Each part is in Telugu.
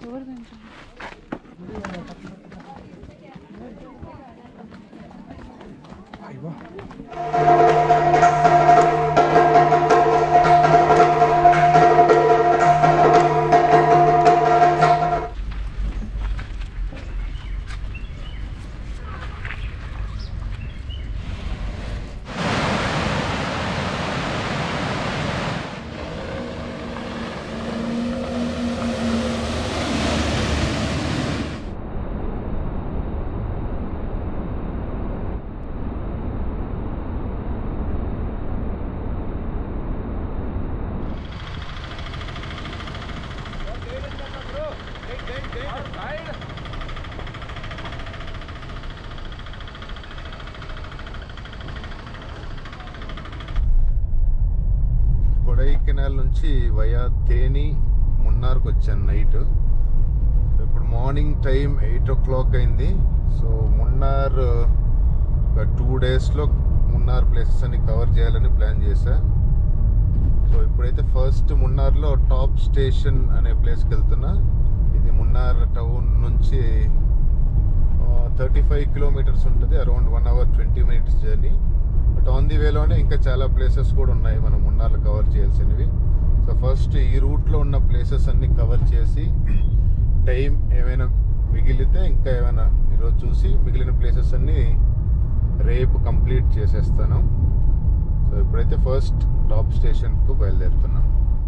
కొడైకెనాల్ నుంచి వయా తేని మున్నార్కి వచ్చాను నైట్ ఇప్పుడు మార్నింగ్ టైం ఎయిట్ ఓ క్లాక్ అయింది సో మున్నార్ ఒక టూ డేస్లో మున్నార్ ప్లేసెస్ అన్ని కవర్ చేయాలని ప్లాన్ చేశా సో ఇప్పుడైతే ఫస్ట్ మున్నార్లో టాప్ స్టేషన్ అనే ప్లేస్కి వెళ్తున్నా ఇది మున్నార్ టౌన్ నుంచి థర్టీ ఫైవ్ కిలోమీటర్స్ ఉంటుంది around one hour twenty minutes journey but on the వేలోనే ఇంకా చాలా ప్లేసెస్ కూడా ఉన్నాయి మనం మున్నార్లో కవర్ చేయాల్సినవి సో ఫస్ట్ ఈ రూట్లో ఉన్న ప్లేసెస్ అన్ని కవర్ చేసి టైం ఏమైనా మిగిలితే ఇంకా ఏమైనా ఈరోజు చూసి మిగిలిన ప్లేసెస్ అన్ని రేపు కంప్లీట్ చేసేస్తాను సో ఇప్పుడైతే ఫస్ట్ టాప్ స్టేషన్కు బయలుదేరుతున్నాను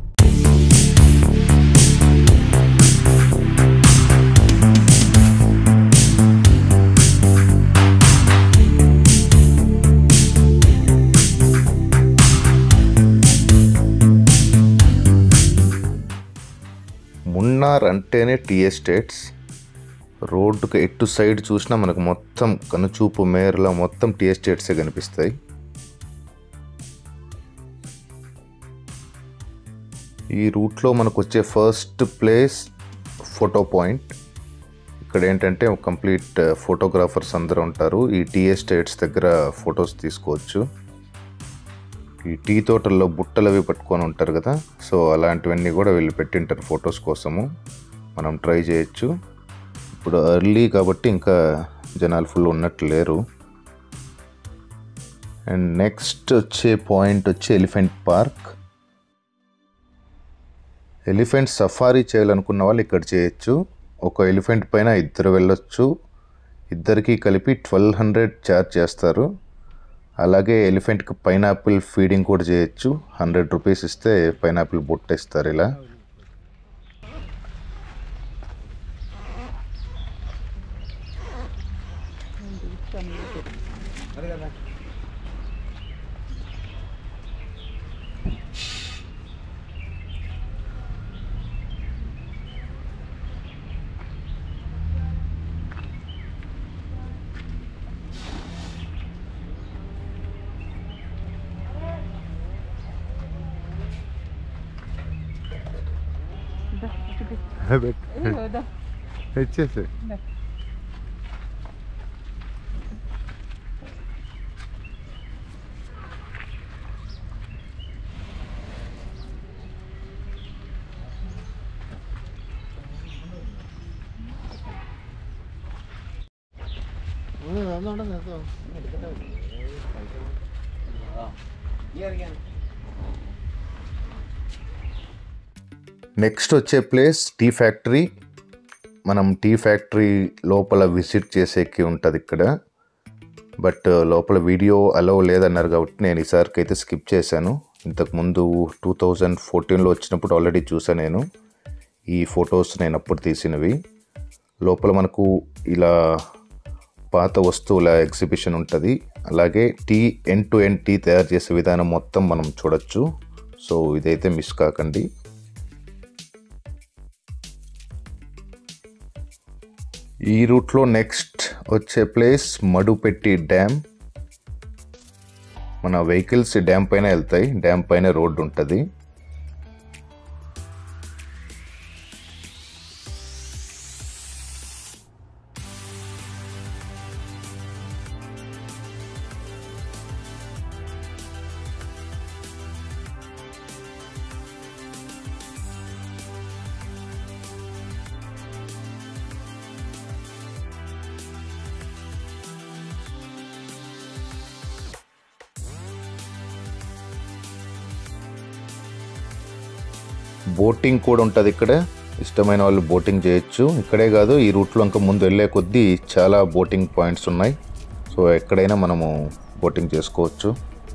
మున్నార్ అంటేనే టీ ఎస్టేట్స్ రోడ్డుకి ఎటు సైడ్ చూసినా మనకు మొత్తం కనుచూపు మేరలో మొత్తం టీ ఎస్టేట్సే కనిపిస్తాయి ఈ రూట్లో మనకు వచ్చే ఫస్ట్ ప్లేస్ ఫోటో పాయింట్ ఇక్కడ ఏంటంటే కంప్లీట్ ఫోటోగ్రాఫర్స్ అందరూ ఉంటారు ఈ టీ ఎస్టేట్స్ దగ్గర ఫొటోస్ తీసుకోవచ్చు ఈ టీ తోటల్లో బుట్టలు అవి పట్టుకొని ఉంటారు కదా సో అలాంటివన్నీ కూడా వీళ్ళు పెట్టింటారు ఫొటోస్ కోసము మనం ట్రై చేయొచ్చు ఇప్పుడు ఎర్లీ కాబట్టి ఇంకా జనాలు ఫుల్ ఉన్నట్టు లేరు అండ్ నెక్స్ట్ వచ్చే పాయింట్ వచ్చి ఎలిఫెంట్ పార్క్ ఎలిఫెంట్ సఫారీ చేయాలనుకున్న వాళ్ళు ఇక్కడ చేయొచ్చు ఒక ఎలిఫెంట్ పైన ఇద్దరు వెళ్ళొచ్చు ఇద్దరికి కలిపి ట్వెల్వ్ హండ్రెడ్ ఛార్జ్ చేస్తారు అలాగే ఎలిఫెంట్కి పైనాపిల్ ఫీడింగ్ కూడా చేయొచ్చు హండ్రెడ్ రూపీస్ ఇస్తే పైనాపిల్ బుట్ట ఇస్తారు ఇలా వచ్చేసి నెక్స్ట్ వచ్చే ప్లేస్ టీ ఫ్యాక్టరీ మనం టీ ఫ్యాక్టరీ లోపల విజిట్ చేసేకి ఉంటుంది ఇక్కడ బట్ లోపల వీడియో అలో లేదన్నారు కాబట్టి నేను ఈసారికి అయితే స్కిప్ చేశాను ఇంతకుముందు టూ థౌజండ్ ఫోర్టీన్లో వచ్చినప్పుడు ఆల్రెడీ చూసాను నేను ఈ ఫొటోస్ నేను అప్పుడు తీసినవి లోపల మనకు ఇలా పాత వస్తువుల ఎగ్జిబిషన్ ఉంటుంది అలాగే tea end to end tea తయారు చేసే విధానం మొత్తం మనం చూడొచ్చు సో ఇదైతే మిస్ కాకండి ఈ రూట్లో నెక్స్ట్ వచ్చే ప్లేస్ మడుపెట్టి డ్యామ్ మన వెహికల్స్ డ్యామ్ పైన వెళ్తాయి డ్యామ్ పైన రోడ్డు ఉంటుంది బోటింగ్ కూడా ఉంటుంది ఇక్కడ ఇష్టమైన వాళ్ళు బోటింగ్ చేయొచ్చు ఇక్కడే కాదు ఈ రూట్లో ఇంకా ముందు వెళ్ళే కొద్దీ చాలా బోటింగ్ పాయింట్స్ ఉన్నాయి సో ఎక్కడైనా మనము బోటింగ్ చేసుకోవచ్చు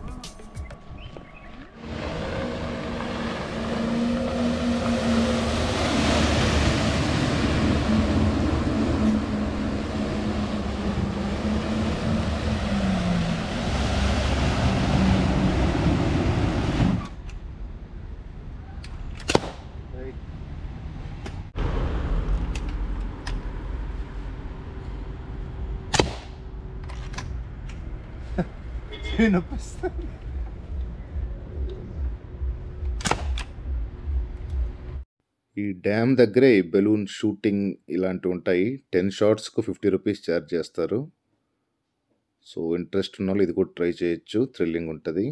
ఈ డ్యామ్ దగ్గరే ఈ బెలూన్ షూటింగ్ ఇలాంటివి ఉంటాయి టెన్ షార్ట్స్కు ఫిఫ్టీ రూపీస్ ఛార్జ్ చేస్తారు సో ఇంట్రెస్ట్ ఉన్న వాళ్ళు ఇది కూడా ట్రై చేయొచ్చు థ్రిల్లింగ్ ఉంటుంది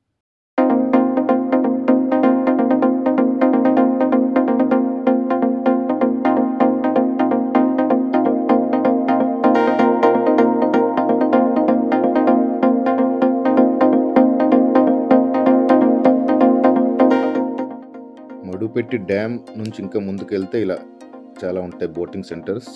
మడుపెట్టి డ్యామ్ నుంచి ఇంకా ముందుకు వెళ్తే ఇలా చాలా ఉంటాయి బోటింగ్ సెంటర్స్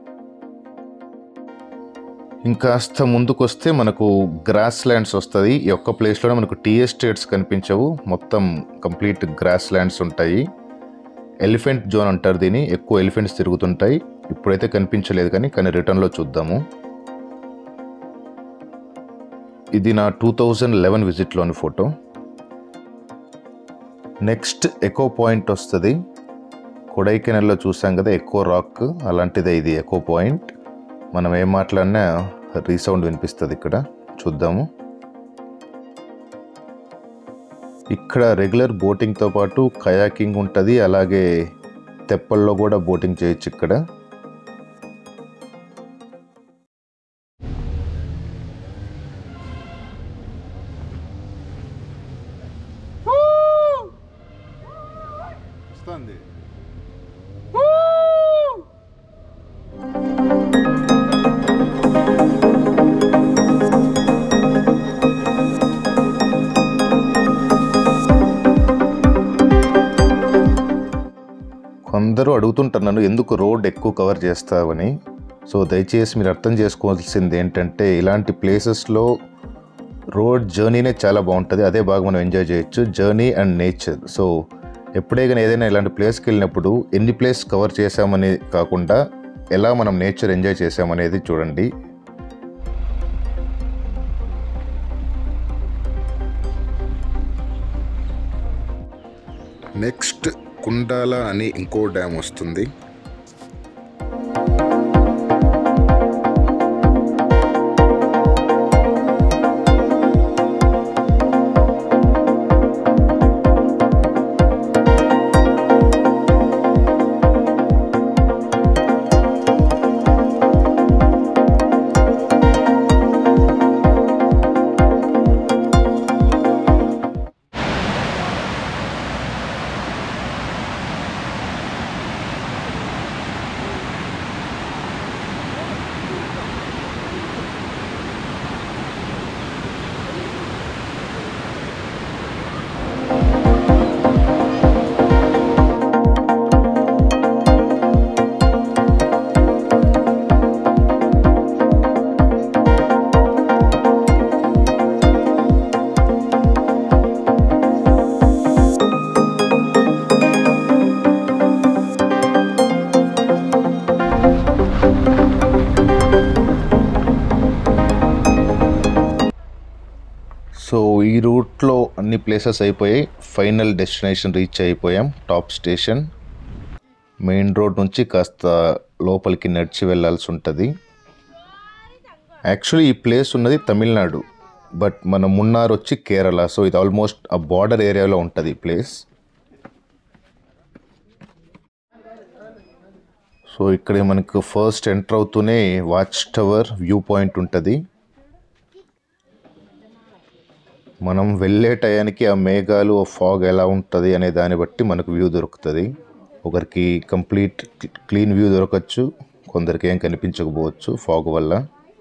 ఇంకాస్త ముందుకు వస్తే మనకు గ్రాస్ ల్యాండ్స్ వస్తుంది ఈ ఒక్క ప్లేస్లోనే మనకు టీ ఎస్టేట్స్ కనిపించవు మొత్తం కంప్లీట్ గ్రాస్ ల్యాండ్స్ ఉంటాయి ఎలిఫెంట్ జోన్ అంటారు దీన్ని ఎక్కువ ఎలిఫెంట్స్ తిరుగుతుంటాయి ఇప్పుడైతే కనిపించలేదు కానీ కానీ రిటర్న్లో చూద్దాము ఇది నా టూ థౌజండ్ లెవెన్ విజిట్లోని ఫోటో నెక్స్ట్ ఎకో పాయింట్ వస్తుంది కొడైకెనల్లో చూసాం కదా ఎకో రాక్ అలాంటిదే ఇది ఎకో పాయింట్ మనం ఏం మాట్లాడినా రీసౌండ్ వినిపిస్తుంది ఇక్కడ చూద్దాము ఇక్కడ రెగ్యులర్ బోటింగ్తో పాటు కయాకింగ్ ఉంటుంది అలాగే తెప్పల్లో కూడా బోటింగ్ చేయొచ్చు ఇక్కడ వస్తుంది కొందరు అడుగుతుంటారు నన్ను ఎందుకు రోడ్ ఎక్కువ కవర్ చేస్తావని సో దయచేసి మీరు అర్థం చేసుకోవాల్సింది ఏంటంటే ఇలాంటి ప్లేసెస్లో రోడ్ జర్నీనే చాలా బాగుంటుంది అదే బాగా మనం ఎంజాయ్ చేయొచ్చు జర్నీ అండ్ నేచర్ సో ఎప్పుడే కానీ ఏదైనా ఇలాంటి ప్లేస్కి వెళ్ళినప్పుడు ఎన్ని ప్లేస్ కవర్ చేసామని కాకుండా ఎలా మనం నేచర్ ఎంజాయ్ చేసామనేది చూడండి నెక్స్ట్ కుండాల అని ఇంకో డ్యామ్ వస్తుంది సో ఈ రూట్లో అన్ని ప్లేసెస్ అయిపోయాయి ఫైనల్ డెస్టినేషన్ రీచ్ అయిపోయాం టాప్ స్టేషన్ మెయిన్ రోడ్ నుంచి కాస్త లోపలికి నడిచి వెళ్ళాల్సి ఉంటుంది యాక్చువల్లీ ఈ ప్లేస్ ఉన్నది తమిళనాడు బట్ మన మున్నార్ వచ్చి కేరళ సో ఇది ఆల్మోస్ట్ ఆ బార్డర్ ఏరియాలో ఉంటుంది ఈ ప్లేస్ సో ఇక్కడ మనకు ఫస్ట్ ఎంటర్ అవుతూనే వాచ్ టవర్ వ్యూ పాయింట్ ఉంటుంది మనం వెళ్ళే టయానికి ఆ మేఘాలు ఆ ఫాగ్ ఎలా ఉంటుంది అనే దాన్ని బట్టి మనకు వ్యూ దొరుకుతుంది ఒకరికి కంప్లీట్ క్లీన్ వ్యూ దొరకచ్చు కొందరికి ఏం కనిపించకపోవచ్చు ఫాగ్ వల్ల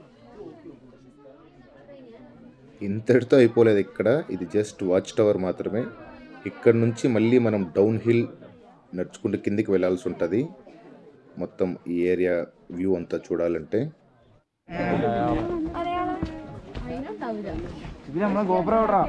ఇంతటితో అయిపోలేదు ఇక్కడ ఇది జస్ట్ వాచ్ టవర్ మాత్రమే ఇక్కడ నుంచి మళ్ళీ మనం డౌన్ హిల్ నడుచుకుంటూ కిందికి వెళ్ళాల్సి ఉంటుంది మొత్తం ఈ ఏరియా వ్యూ అంతా చూడాలంటే ഇത് നമ്മളെ ഗോപുരം എവിടാ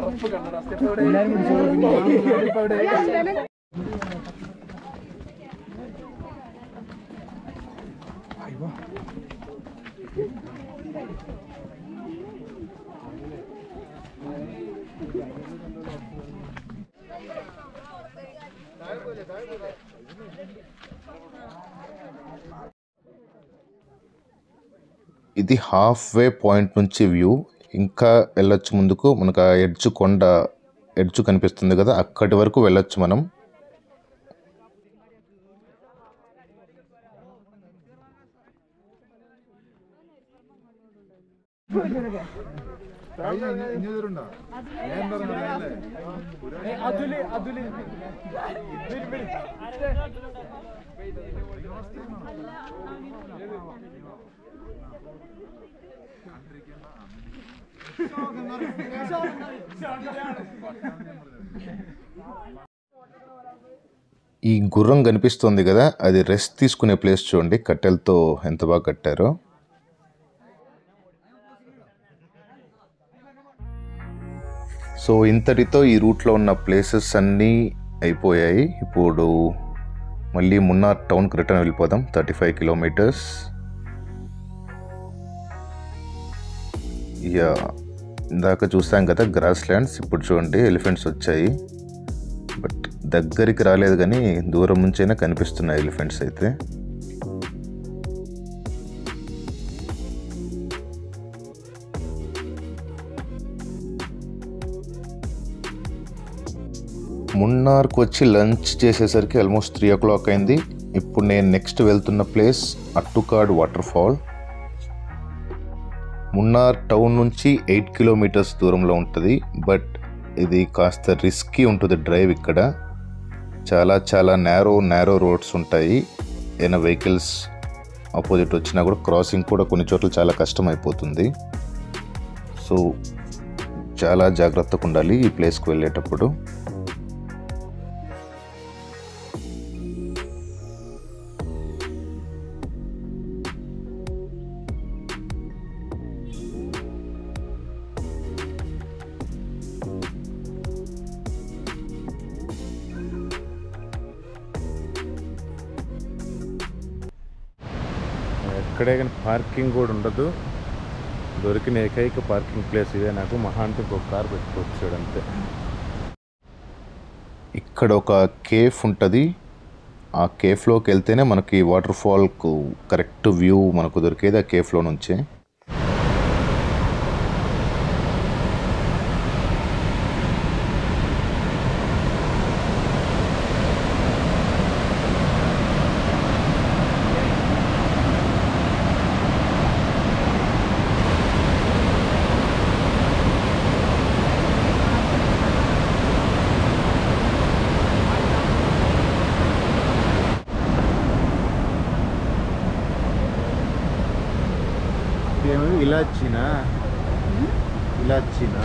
ఇది హాఫ్ వే పాయింట్ నుంచి వ్యూ ఇంకా వెళ్ళొచ్చు ముందుకు మనకు ఆ ఎడ్జ్ కొండ ఎడ్జ్ కనిపిస్తుంది కదా అక్కడి వరకు వెళ్ళొచ్చు మనం ఈ గుర్రం కనిపిస్తుంది కదా అది రెస్ట్ తీసుకునే ప్లేస్ చూడండి కట్టెలతో ఎంత బాగా కట్టారో సో ఇంతటితో ఈ రూట్లో ఉన్న ప్లేసెస్ అన్నీ అయిపోయాయి ఇప్పుడు మళ్ళీ మున్నార్ టౌన్కి రిటర్న్ వెళ్ళిపోదాం థర్టీ ఫైవ్ కిలోమీటర్స్ ఇక ఇందాక చూసాం కదా గ్రాస్ ల్యాండ్స్ ఇప్పుడు చూడండి ఎలిఫెంట్స్ వచ్చాయి బట్ దగ్గరికి రాలేదు కానీ దూరం నుంచైనా కనిపిస్తున్నాయి ఎలిఫెంట్స్ అయితే మున్నార్కు వచ్చి లంచ్ చేసేసరికి ఆల్మోస్ట్ త్రీ ఓ క్లాక్ అయింది ఇప్పుడు నేను నెక్స్ట్ వెళ్తున్న place Attukad waterfall Munnar town నుంచి ఎయిట్ కిలోమీటర్స్ దూరంలో ఉంటుంది బట్ ఇది కాస్త రిస్కీ ఉంటుంది డ్రైవ్ ఇక్కడ చాలా చాలా నేరో నేరో రోడ్స్ ఉంటాయి ఏమైనా వెహికల్స్ ఆపోజిట్ వచ్చినా కూడా క్రాసింగ్ కూడా కొన్ని చోట్ల చాలా కష్టం అయిపోతుంది సో చాలా జాగ్రత్తగా ఉండాలి ఈ ప్లేస్కి వెళ్ళేటప్పుడు ఎక్కడే కానీ పార్కింగ్ కూడా ఉండదు దొరికిన ఏకైక పార్కింగ్ ప్లేస్ ఇదే నాకు మహా అంటే ఇంకొక కార్ పెట్టుకోవచ్చు అంతే ఇక్కడ ఒక కేఫ్ ఉంటుంది ఆ కేఫ్లోకి వెళ్తేనే మనకి వాటర్ ఫాల్కు కరెక్ట్ వ్యూ మనకు దొరికేది ఆ కేఫ్లో నుంచే ఏమి ఇలాచీనా ఇలాచీనా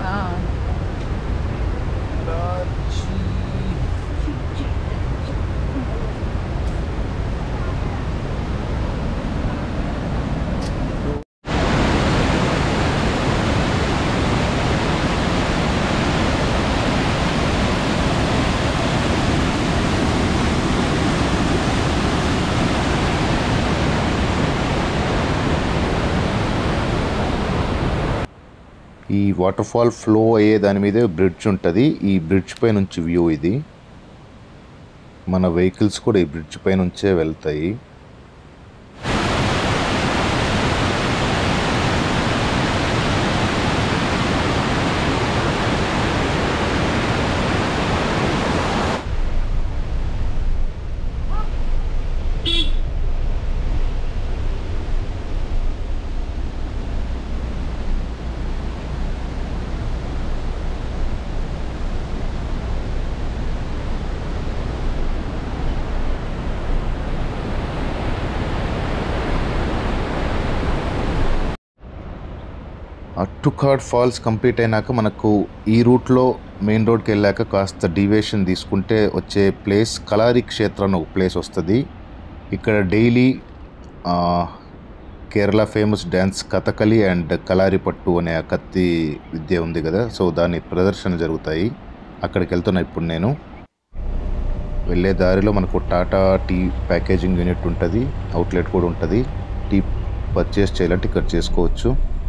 ఈ వాటర్ ఫాల్ ఫ్లో అయ్యే దాని మీదే బ్రిడ్జ్ ఉంటుంది ఈ బ్రిడ్జ్ పై నుంచి వ్యూ ఇది మన వెహికల్స్ కూడా ఈ బ్రిడ్జ్ పై నుంచే వెళ్తాయి అట్టుకాడ్ ఫాల్స్ కంప్లీట్ అయినాక మనకు ఈ రూట్లో మెయిన్ రోడ్కి వెళ్ళాక కాస్త డివేషన్ తీసుకుంటే వచ్చే ప్లేస్ కలారి క్షేత్రం అని ఒక ప్లేస్ వస్తుంది ఇక్కడ daily Kerala famous dance Kathakali and Kalaripattu అనే ఆ కత్తి విద్య ఉంది కదా సో దాని ప్రదర్శన జరుగుతాయి అక్కడికి వెళ్తున్నా ఇప్పుడు నేను వెళ్ళే దారిలో మనకు టాటా టీ ప్యాకేజింగ్ యూనిట్ ఉంటుంది అవుట్లెట్ కూడా ఉంటుంది టీ పర్చేస్ చేయాలంటే ఇక్కడ చేసుకోవచ్చు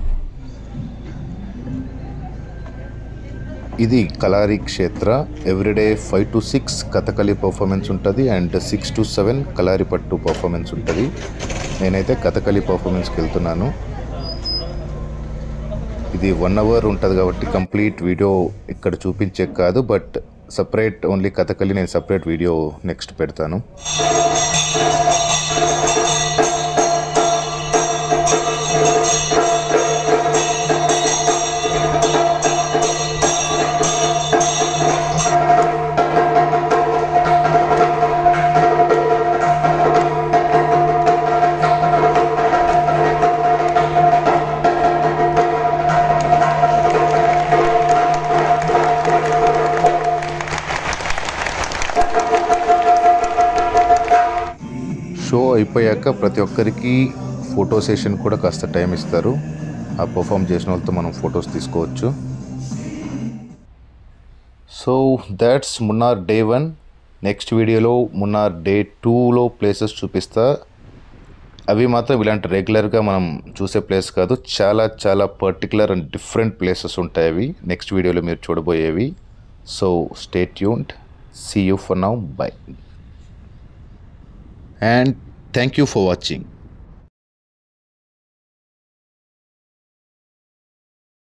ఇది Kalari Kshetra everyday five to six Kathakali performance ఉంటుంది and six to seven Kalaripattu performance ఉంటుంది నేనైతే కథకళి పర్ఫార్మెన్స్కి వెళ్తున్నాను ఇది వన్ అవర్ ఉంటుంది కాబట్టి కంప్లీట్ వీడియో ఇక్కడ చూపించే కాదు బట్ సపరేట్ ఓన్లీ కథకళి నేను సపరేట్ వీడియో నెక్స్ట్ పెడతాను షో అయిపోయాక ప్రతి ఒక్కరికి ఫోటో సెషన్ కూడా కాస్త టైం ఇస్తారు ఆ పర్ఫామ్ చేసిన వాళ్ళతో మనం ఫొటోస్ తీసుకోవచ్చు so that's Munnar day one next వీడియోలో మున్నార్ డే టూలో ప్లేసెస్ చూపిస్తా అవి మాత్రం ఇలాంటి రెగ్యులర్గా మనం చూసే ప్లేస్ కాదు చాలా చాలా పర్టికులర్ అండ్ డిఫరెంట్ ప్లేసెస్ ఉంటాయి అవి నెక్స్ట్ వీడియోలో మీరు చూడబోయేవి so stay tuned see you for now bye and thank you for watching